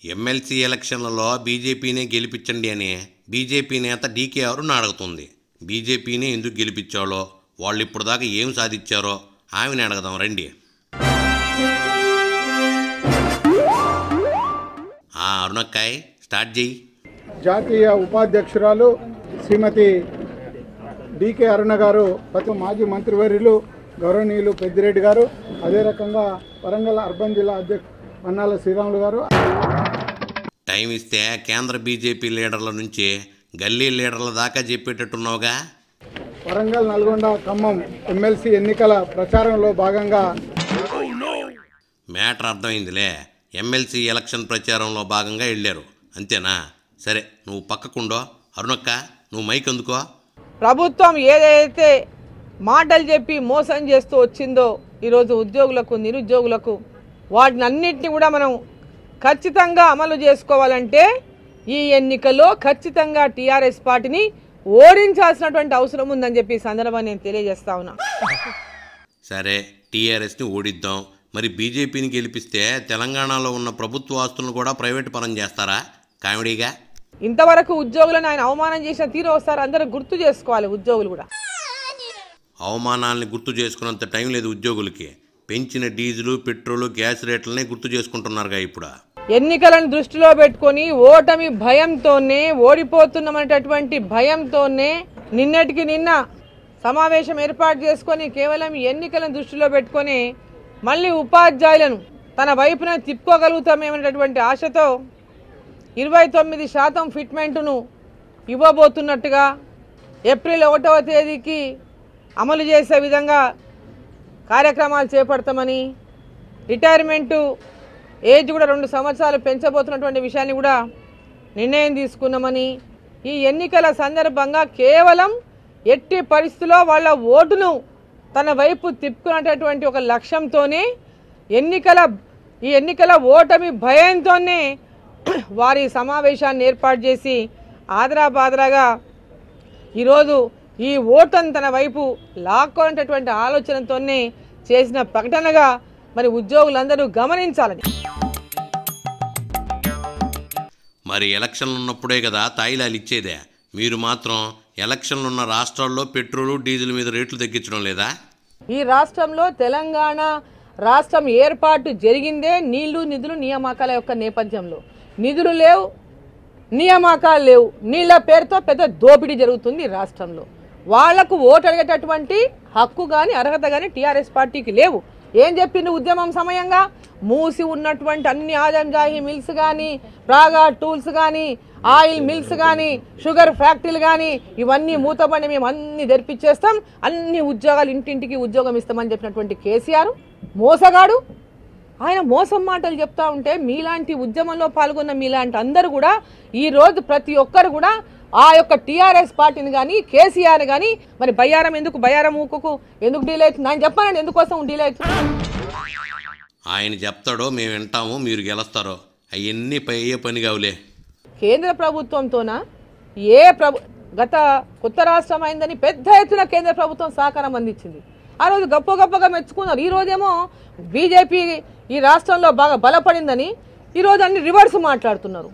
MLC ఎలక్షన్లలో బీజేపీనే గెలిపించండి అని బీజేపీ నేత డీకే అరుణ్ అడుగుతుంది బీజేపీనే ఎందుకు గెలిపించాలో వాళ్ళు ఇప్పుడు దాకా ఏం సాధించారో ఆమెను అడగదాం రండి ఆ అరుణక్కాయ్ స్టార్ట్ చెయ్యి జాతీయ ఉపాధ్యక్షురాలు శ్రీమతి డికే అరుణ గారు ప్రతి మాజీ మంత్రివర్యులు గౌరవనీయులు పెద్దిరెడ్డి గారు అదే రకంగా వరంగల్ అర్బన్ జిల్లా అధ్యక్ష పన్నాల శ్రీరాములు గారు టైం ఇస్తే కేంద్ర బీజేపీ లీడర్ల నుంచి గల్లీ లీడర్ల దాకా చెప్పేటట్టున్నావుగా వరంగల్ నల్గొండ ఖమ్మం ఎమ్మెల్సీ ఎన్నికల ప్రచారంలో భాగంగా మ్యాటర్ అర్థమైందిలే ఎమ్మెల్సీ ఎలక్షన్ ప్రచారంలో భాగంగా వెళ్ళారు అంతేనా సరే నువ్వు పక్కకుండో అరుణక్క నువ్వు మైక్ అందుకో ప్రభుత్వం ఏదైతే మాటలు చెప్పి మోసం చేస్తూ వచ్చిందో ఈరోజు ఉద్యోగులకు నిరుద్యోగులకు వాటిని అన్నింటినీ కూడా మనం ఖచ్చితంగా అమలు చేసుకోవాలంటే ఈ ఎన్నికల్లో ఖచ్చితంగా టీఆర్ఎస్ పార్టీని ఓడించాల్సినటువంటి అవసరం ఉందని చెప్పి ఈ సందర్భాన్ని నేను తెలియజేస్తా ఉన్నా సరే టీఆర్ఎస్ని ఓడిద్దాం మరి బీజేపీని గెలిపిస్తే తెలంగాణలో ఉన్న ప్రభుత్వ ఆస్తులను కూడా ప్రైవేట్ పరం చేస్తారా కామెడీగా ఇంతవరకు ఉద్యోగులను ఆయన అవమానం చేసిన తీరు ఒకసారి అందరూ గుర్తు చేసుకోవాలి ఉద్యోగులు కూడా అవమానాల్ని గుర్తు చేసుకున్నంత టైం లేదు ఉద్యోగులకి పెంచిన డీజిలు పెట్రోలు గ్యాస్ రేట్లనే గుర్తు చేసుకుంటున్నారుగా ఇప్పుడు ఎన్నికలను దృష్టిలో పెట్టుకొని ఓటమి భయంతోనే ఓడిపోతున్నామనేటటువంటి భయంతోనే నిన్నటికి నిన్న సమావేశం ఏర్పాటు చేసుకొని కేవలం ఎన్నికలను దృష్టిలో పెట్టుకొని మళ్ళీ ఉపాధ్యాయులను తన వైపున తిప్పుకోగలుగుతామేమనేటటువంటి ఆశతో ఇరవై తొమ్మిది శాతం ఫిట్మెంట్ను ఇవ్వబోతున్నట్టుగా ఏప్రిల్ ఒకటవ తేదీకి అమలు చేసే విధంగా కార్యక్రమాలు చేపడతామని రిటైర్మెంటు ఏజ్ కూడా రెండు సంవత్సరాలు పెంచబోతున్నటువంటి విషయాన్ని కూడా నిర్ణయం తీసుకున్నామని ఈ ఎన్నికల సందర్భంగా కేవలం ఎట్టి పరిస్థితుల్లో వాళ్ళ ఓటును తన వైపు తిప్పుకునేటటువంటి ఒక లక్ష్యంతోనే ఎన్నికల ఈ ఎన్నికల ఓటమి భయంతోనే వారి సమావేశాన్ని ఏర్పాటు చేసి ఆదరా బాదరాగా ఈరోజు ఈ ఓటును తన వైపు లాక్కోనేటటువంటి ఆలోచనతోనే చేసిన ప్రకటనగా మరి ఉద్యోగులందరూ గమనించాలని మరి ఎలక్షన్లు ఉన్నప్పుడే కదా తాయిలాలు ఇచ్చేదే మీరు మాత్రం ఎలక్షన్లు ఉన్న రాష్ట్రాల్లో పెట్రోలు డీజిల్ మీద రేట్లు తగ్గించడం లేదా ఈ రాష్ట్రంలో తెలంగాణ రాష్ట్రం ఏర్పాటు జరిగిందే నీళ్లు నిధులు నియామకాల యొక్క నేపథ్యంలో నిధులు లేవు నియామకాలు లేవు నీళ్ళ పేరుతో పెద్ద దోపిడీ జరుగుతుంది ఈ రాష్ట్రంలో వాళ్లకు ఓటు అడిగేటటువంటి హక్కు కానీ అర్హత కానీ టీఆర్ఎస్ పార్టీకి లేవు ఏం చెప్పింది ఉద్యమం సమయంగా మూసి ఉన్నటువంటి అన్ని ఆజంజాహి మిల్స్ కానీ ప్రాగా టూల్స్ కానీ ఆయిల్ మిల్స్ కానీ షుగర్ ఫ్యాక్టరీలు కానీ ఇవన్నీ మూతపడి మేము అన్ని తెరిపించేస్తాం అన్ని ఉద్యోగాలు ఇంటింటికి ఉద్యోగం ఇస్తామని చెప్పినటువంటి కేసీఆర్ మోసగాడు ఆయన మోసం మాటలు చెప్తా ఉంటే మీలాంటి ఉద్యమంలో పాల్గొన్న మీలాంటి అందరూ కూడా ఈ రోజు ప్రతి ఒక్కరు కూడా ఆ యొక్క టీఆర్ఎస్ పార్టీని కానీ కేసీఆర్ కానీ మరి బయ్యారం ఎందుకు బయ్యారం ఊకుకు ఎందుకు డీల్ అవుతుంది ఆయన చెప్పానండి ఎందుకోసం డీల్ అవుతుంది ఆయన చెప్తాడో మేము వింటాము మీరు గెలుస్తారో అవన్నీ పై అయ్యే పని కావులే కేంద్ర ప్రభుత్వంతోన ఏ ప్రభు గత కొత్త రాష్ట్రం అయిందని పెద్ద ఎత్తున కేంద్ర ప్రభుత్వం సహకారం అందించింది ఆ రోజు గొప్ప గొప్పగా మెచ్చుకున్నారు ఈ రోజేమో బీజేపీ ఈ రాష్ట్రంలో బాగా బలపడిందని ఈ రోజు అన్ని రివర్స్ మాట్లాడుతున్నారు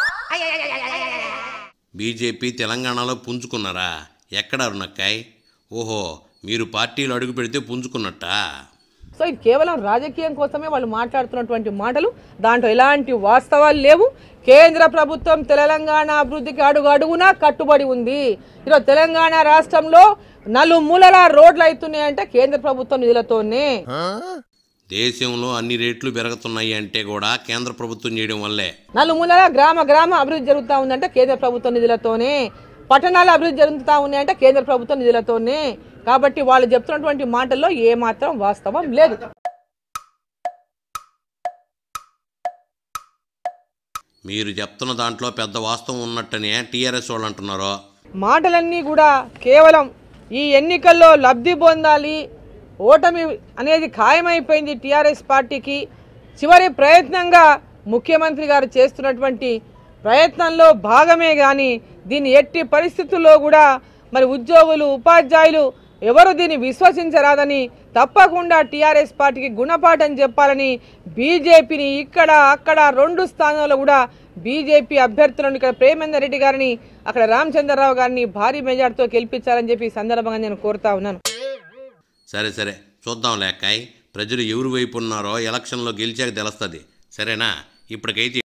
బీజేపీ తెలంగాణలో పుంజుకున్నారా ఎక్కడ అరుణక్కాయ్ ఓహో మీరు పార్టీలు అడుగు పెడితే పుంజుకున్నట్టా సో ఇది కేవలం రాజకీయం కోసమే వాళ్ళు మాట్లాడుతున్నటువంటి మాటలు దాంట్లో ఎలాంటి వాస్తవాలు లేవు కేంద్ర ప్రభుత్వం తెలంగాణ అభివృద్ధికి అడుగు అడుగునా కట్టుబడి ఉంది ఈరోజు తెలంగాణ రాష్ట్రంలో నలుమూలల రోడ్లు అవుతున్నాయంటే కేంద్ర ప్రభుత్వం నిధులతోనే దేశంలో అన్ని రేట్లు పెరుగుతున్నాయి అంటే కూడా కేంద్ర ప్రభుత్వం చేయడం వల్లే నలుమూలల గ్రామ గ్రామ అభివృద్ధి జరుగుతూ ఉందంటే కేంద్ర ప్రభుత్వ నిధులతోనే పట్టణాల అభివృద్ధి జరుగుతూ ఉన్నాయంటే కేంద్ర ప్రభుత్వ నిధులతోనే కాబట్టి వాళ్ళు చెప్తున్నటువంటి మాటల్లో ఏమాత్రం వాస్తవం లేదు మీరు చెప్తున్న దాంట్లో పెద్ద వాస్తవం ఉన్నట్టనే టీఆర్ఎస్ వాళ్ళు అంటున్నారు మాటలన్నీ కూడా కేవలం ఈ ఎన్నికల్లో లబ్ధి పొందాలి ఓటమి అనేది ఖాయమైపోయింది టీఆర్ఎస్ పార్టీకి చివరి ప్రయత్నంగా ముఖ్యమంత్రి గారు చేస్తున్నటువంటి ప్రయత్నంలో భాగమే కానీ దీన్ని ఎట్టి పరిస్థితుల్లో కూడా మరి ఉద్యోగులు ఉపాధ్యాయులు ఎవరు దీన్ని విశ్వసించరాదని తప్పకుండా టీఆర్ఎస్ పార్టీకి గుణపాఠం చెప్పాలని బీజేపీని ఇక్కడ అక్కడ రెండు స్థానాల్లో కూడా బీజేపీ అభ్యర్థులను ఇక్కడ ప్రేమేందర్ రెడ్డి గారిని అక్కడ రామచంద్రరావు గారిని భారీ మెజార్టీతో గెలిపించాలని చెప్పి ఈ సందర్భంగా నేను కోరుతా ఉన్నాను సరే సరే చూద్దాం లేకాయ్ ప్రజలు ఎవరి వైపు ఉన్నారో ఎలక్షన్లో గెలిచాక తెలుస్తుంది సరేనా ఇప్పటికైతే